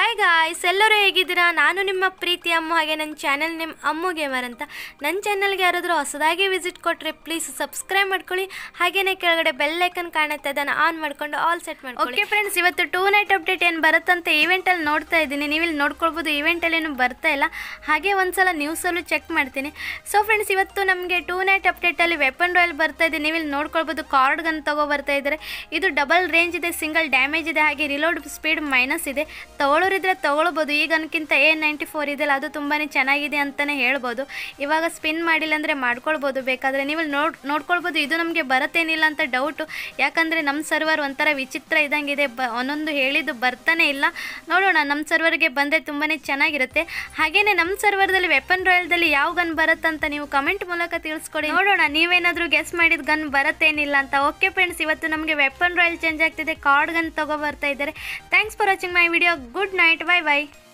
hi guys ಎಲ್ಲರೂ ಹೇಗಿದ್ದೀರಾ ನಾನು ನಿಮ್ಮ ಪ್ರೀತಿ ಅಮ್ಮ ಹಾಗೆ ನನ್ನ ಚಾನೆಲ್ ನಿಮ್ಮ ಅಮ್ಮು ಗೇಮರ್ ಅಂತ ನನ್ನ ಚಾನಲ್ಗೆ ಯಾರಾದರೂ ಹೊಸದಾಗಿ ವಿಸಿಟ್ ಕೊಟ್ಟರೆ ಪ್ಲೀಸ್ ಸಬ್ಸ್ಕ್ರೈಬ್ ಮಾಡ್ಕೊಳ್ಳಿ ಹಾಗೇನೆ ಕೆಳಗಡೆ ಬೆಲ್ ಐಕನ್ ಕಾಣುತ್ತೆ ಅದನ್ನು ಆನ್ ಮಾಡ್ಕೊಂಡು ಆಲ್ ಸೆಟ್ ಮಾಡ್ಕೊಳ್ಳಿ ಓಕೆ ಫ್ರೆಂಡ್ಸ್ ಇವತ್ತು ಟೂ ನೈಟ್ ಅಪ್ಡೇಟ್ ಏನು ಬರುತ್ತಂತ ಈವೆಂಟಲ್ಲಿ ನೋಡ್ತಾ ಇದ್ದೀನಿ ನೀವು ಇಲ್ಲಿ ನೋಡ್ಕೊಳ್ಬೋದು ಈವೆಂಟಲ್ಲಿ ಏನು ಬರ್ತಾ ಇಲ್ಲ ಹಾಗೆ ಒಂದ್ಸಲ ನ್ಯೂಸಲ್ಲೂ ಚೆಕ್ ಮಾಡ್ತೀನಿ ಸೊ ಫ್ರೆಂಡ್ಸ್ ಇವತ್ತು ನಮಗೆ ಟೂ ನೈಟ್ ಅಪ್ಡೇಟಲ್ಲಿ ವೆಪನ್ ರಾಯಲ್ ಬರ್ತಾ ಇದೆ ನೀವು ಇಲ್ಲಿ ನೋಡ್ಕೊಳ್ಬೋದು ಕಾರ್ಡ್ ಗನ್ ತಗೋ ಬರ್ತಾ ಇದ್ದಾರೆ ಇದು ಡಬಲ್ ರೇಂಜ್ ಇದೆ ಸಿಂಗಲ್ ಡ್ಯಾಮೇಜ್ ಇದೆ ಹಾಗೆ ರಿಲೋಡ್ ಸ್ಪೀಡ್ ಮೈನಸ್ ಇದೆ ತಗೊಳ್ಳೋರಿದ್ರೆ ತಗೊಳ್ಬೋದು ಈ ಗನ್ಕಿಂತ ಎ ನೈಂಟಿ ಫೋರ್ ಇದೆಯಲ್ಲ ಅದು ತುಂಬಾ ಚೆನ್ನಾಗಿದೆ ಅಂತಲೇ ಹೇಳ್ಬೋದು ಇವಾಗ ಸ್ಪಿನ್ ಮಾಡಿಲ್ಲ ಅಂದರೆ ಮಾಡ್ಕೊಳ್ಬೋದು ಬೇಕಾದರೆ ನೀವು ಇಲ್ಲಿ ನೋಡ್ ನೋಡ್ಕೊಳ್ಬೋದು ಇದು ನಮಗೆ ಬರತ್ತೇನಿಲ್ಲ ಅಂತ ಡೌಟು ಯಾಕಂದರೆ ನಮ್ಮ ಸರ್ವರ್ ಒಂಥರ ವಿಚಿತ್ರ ಇದ್ದಂಗಿದೆ ಬ ಒಂದೊಂದು ಹೇಳಿದ್ದು ಬರ್ತಾನೆ ಇಲ್ಲ ನೋಡೋಣ ನಮ್ಮ ಸರ್ವರ್ಗೆ ಬಂದರೆ ತುಂಬಾ ಚೆನ್ನಾಗಿರುತ್ತೆ ಹಾಗೆಯೇ ನಮ್ಮ ಸರ್ವರ್ದಲ್ಲಿ ವೆಪನ್ ರಾಯಲ್ದಲ್ಲಿ ಯಾವ ಗನ್ ಬರುತ್ತಂತ ನೀವು ಕಮೆಂಟ್ ಮೂಲಕ ತಿಳಿಸ್ಕೊಡಿ ನೋಡೋಣ ನೀವೇನಾದರೂ ಗೆಸ್ ಮಾಡಿದ ಗನ್ ಬರತ್ತೇನಿಲ್ಲ ಅಂತ ಓಕೆ ಫ್ರೆಂಡ್ಸ್ ಇವತ್ತು ನಮಗೆ ವೆಪನ್ ರಾಯಲ್ ಚೇಂಜ್ ಆಗ್ತಿದೆ ಕಾರ್ಡ್ ಗನ್ ತಗೋ ಬರ್ತಾ ಇದ್ದಾರೆ thanks for watching my video good night bye by